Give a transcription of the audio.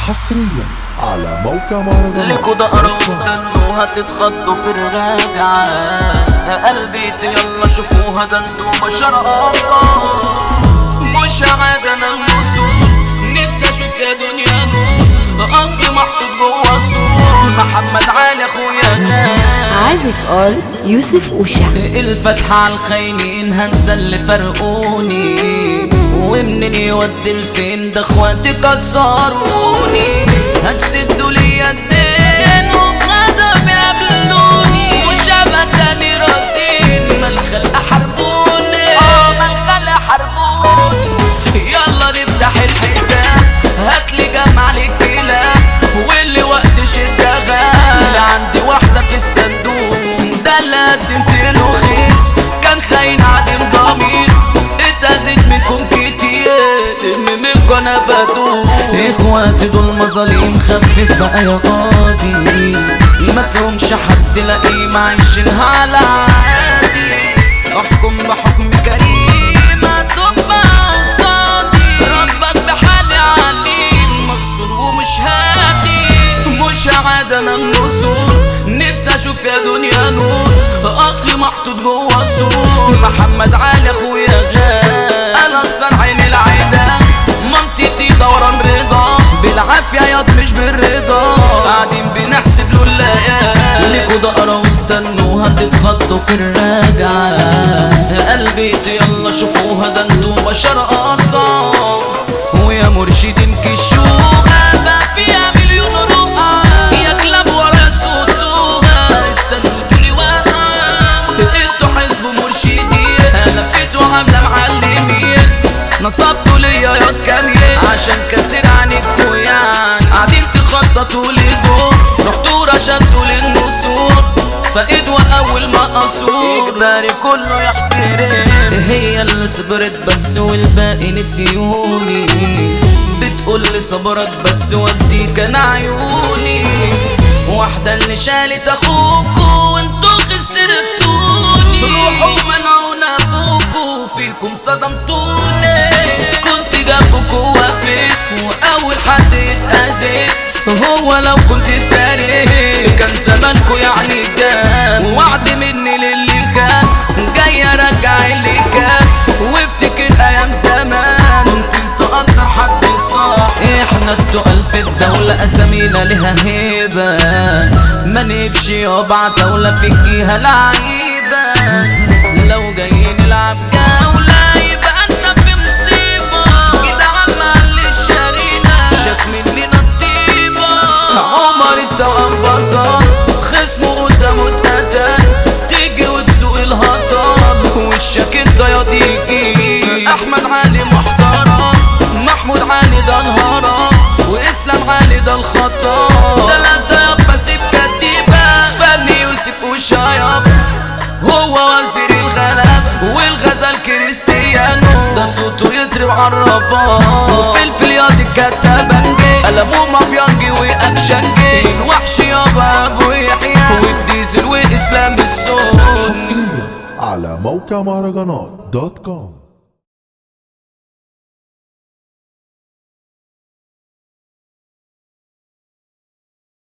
حصريا على موقع مهرجانات ليكوا دقرة واستنوا هتتخضوا في الراجعة يا قلبي يلا شوفوها ده انتوا بشر أبطال مش عاد انا الوصول نفسي اشوف يا دنيا نور قلبي محطوط جوا السور محمد علي اخويا غالي عازف ار يوسف اوشا الفتحة على الخاينين هنسى اللي فرقوني ومنين يودي لفين ده اخواتي كسروني هتسدوا لي الدين وبغضب يقابلوني وشبه تاني راسين ما الخلق حربوني اه ما الخلق حربوني يلا نفتح الحساب هاتلي جمع الكلاب واللي وقت شدة غاب عندي واحدة في الصندوق ده اللي قدمت له خير كان خاين عدم ضمير اتأذيت منكم كتير سم منكم انا بدوق اخواتي دول مظالم خفف بقى يا قاضي ما فيهمش حد لاقيه عايشينها على عادي احكم بحكم كريم هتبقى قصادي ربك بحالي عليم مكسور ومش هادي مش عادة انا النصور نفسي اشوف يا دنيا نور اخي محطوط جوا السور محمد علي اخويا غالي انا اكسر عين العدا منطقتي دوران رضا بالعافية ياض مش بالرضا قاعدين بنحسب له الليالي ليكوا دقرة واستنوا هتتخطوا في الراجعة يا قلبي يلا شوفوها ده انتوا بشر ابطال ويا مرشدين كشوها بقى فيها مليون رقعة يا كلاب ورا صوتوها استنوا تقولي وقع انتوا حزب مرشدين لفيتوا عاملة معلمين نصبتوا ليا يا كامية عشان كسر عنكوا يعني قاعدين تخططوا لدور رحتوا رشدتوا للنصور فإدوى أول ما قصور إجباري كله يحترم هي اللي صبرت بس والباقي نسيوني بتقول لي صبرت بس وديك انا عيوني واحدة اللي شالت اخوكوا وانتوا خسرتوني روحوا منعونا ابوكوا فيكم صدمتوني كنت جنبكوا وقفت واول حد يتأذي هو لو كنت في تاريخ كان زمانكوا يعني جاب ووعد مني للي كان جاي ارجع اللي كان وافتكر ايام زمان كنت انت اكتر حد صح احنا التقل في الدولة اسامينا لها هيبة ما نمشي يابع دولة في الجهة لعيبة لو جاي نلعب جولة يبقى انت في مصيبة كده عم اللي شارينا شاف مننا الطيبة عمر التوأم بطل خصمه قدامه اتقتل تيجي وتسوق الهطل وشك انت يا تيجي احمد علي محترم محمود علي ده الهرم واسلام علي ده الخطا تلاتة يابا سيب كتيبة فني يوسف وشايب هو وزير الغلب والغزل كريستيانو ده صوته يطرب عالربان وفلفل ياض الكتابنجي قلمه مافيانجي واكشنجي الوحش يابا ابو يحيى والديزل واسلام الصوت حصريا على موقع مهرجانات دوت كوم